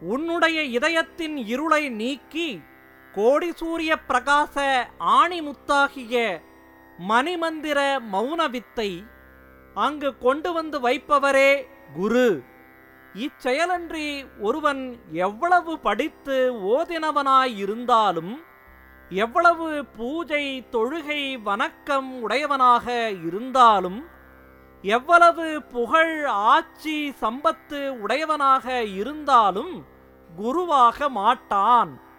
உன்னுடைய இதயத்தின் இருளை நீக்கி கோடி சூரிய பிரகாச ஆணிமுத்தாகிய மணிமந்திர மௌன வித்தை அங்கு கொண்டு வந்து வைப்பவரே குரு இச்செயலன்றி ஒருவன் எவ்வளவு படித்து ஓதினவனாயிருந்தாலும் எவ்வளவு பூஜை தொழுகை வணக்கம் உடையவனாக இருந்தாலும் எவ்வளவு புகழ் ஆட்சி சம்பத்து உடையவனாக இருந்தாலும் குருவாக மாட்டான்